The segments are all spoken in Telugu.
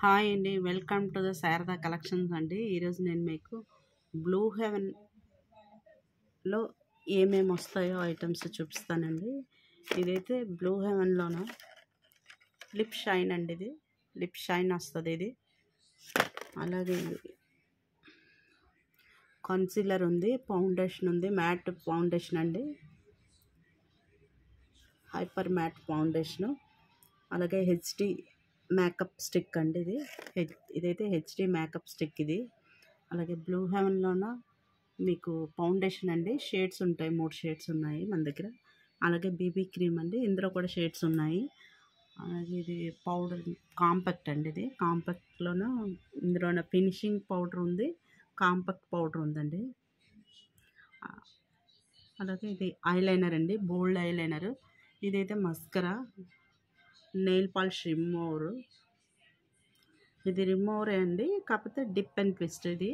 హాయ్ అండి welcome to the Sharada collections అండి ఈరోజు నేను మీకు బ్లూ హెవెన్లో ఏమేమి వస్తాయో ఐటమ్స్ చూపిస్తానండి ఇదైతే బ్లూ హెవెన్లోన లిప్ షైన్ అండి ఇది లిప్ షైన్ వస్తుంది ఇది అలాగే కన్సీలర్ ఉంది ఫౌండేషన్ ఉంది మ్యాట్ ఫౌండేషన్ అండి హైపర్ మ్యాట్ ఫౌండేషను అలాగే హెచ్డి మేకప్ స్టిక్ అండి ఇది హెచ్ ఇదైతే హెచ్డి మేకప్ స్టిక్ ఇది అలాగే బ్లూ హెవెన్లోన మీకు ఫౌండేషన్ అండి షేడ్స్ ఉంటాయి మూడు షేడ్స్ ఉన్నాయి మన దగ్గర అలాగే బీబీ క్రీమ్ అండి ఇందులో కూడా షేడ్స్ ఉన్నాయి అలాగే ఇది పౌడర్ కాంపాక్ట్ అండి ఇది కాంపాక్ట్లోన ఇందులోన ఫినిషింగ్ పౌడర్ ఉంది కాంపాక్ట్ పౌడర్ ఉందండి అలాగే ఇది ఐలైనర్ అండి బోల్డ్ ఐలైనర్ ఇదైతే మస్కరా నెయిల్ పాలిష్ రిమూవర్ ఇది రిమూవరే అండి కాకపోతే డిప్ అండ్ ట్విస్ట్ ఇది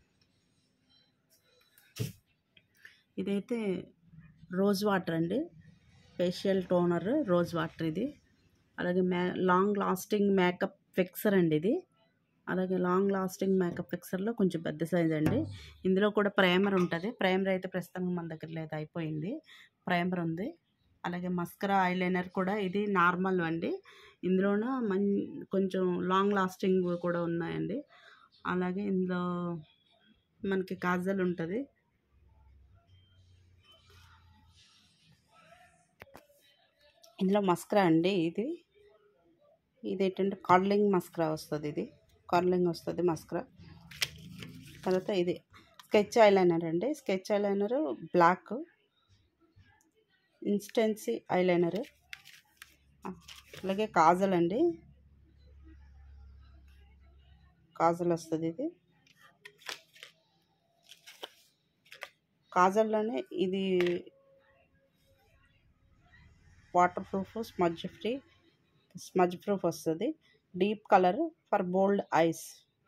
ఇదైతే రోజ్ వాటర్ అండి ఫేషియల్ టోనర్ రోజ్ వాటర్ ఇది అలాగే మ్యా లాంగ్ లాస్టింగ్ మేకప్ ఫిక్సర్ అండి ఇది అలాగే లాంగ్ లాస్టింగ్ మేకప్ ఫిక్సర్లో కొంచెం పెద్ద సైజ్ అండి ఇందులో కూడా ప్రైమర్ ఉంటుంది ప్రైమర్ అయితే ప్రస్తుతం మన దగ్గర లేదు అయిపోయింది ప్రైమర్ ఉంది అలాగే మస్కరా ఐలైనర్ కూడా ఇది నార్మల్ అండి ఇందులోన మన్ కొంచెం లాంగ్ లాస్టింగ్ కూడా ఉన్నాయండి అలాగే ఇందులో మనకి కాజల్ ఉంటుంది ఇందులో మస్కరా అండి ఇది ఇది ఏంటంటే కార్లింగ్ మస్కరా వస్తుంది ఇది కార్లింగ్ వస్తుంది మస్కరా తర్వాత ఇది స్కెచ్ ఐలైనర్ అండి sketch eyeliner black intensity eyeliner అలాగే కాజల్ అండి కాజల్ వస్తుంది ఇది కాజల్లోనే ఇది waterproof smudge free smudge proof వస్తుంది deep colour for bold eyes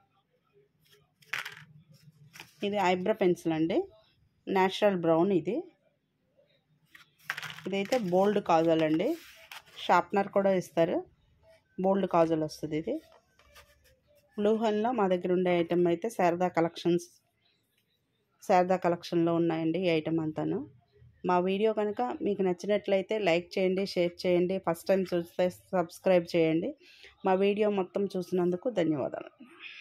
ఇది ఐబ్రో పెన్సిల్ అండి నేచురల్ బ్రౌన్ ఇది ఇదైతే బోల్డ్ కాజల్ అండి షార్ప్నర్ కూడా ఇస్తారు బోల్డ్ కాజల్ వస్తుంది ఇది బ్లూ హన్లో మా దగ్గర ఉండే ఐటమ్ అయితే శారదా కలెక్షన్స్ శారదా కలెక్షన్లో ఉన్నాయండి ఈ ఐటమ్ అంతాను మా వీడియో కనుక మీకు నచ్చినట్లయితే లైక్ చేయండి షేర్ చేయండి ఫస్ట్ టైం చూస్తే సబ్స్క్రైబ్ చేయండి మా వీడియో మొత్తం చూసినందుకు ధన్యవాదాలు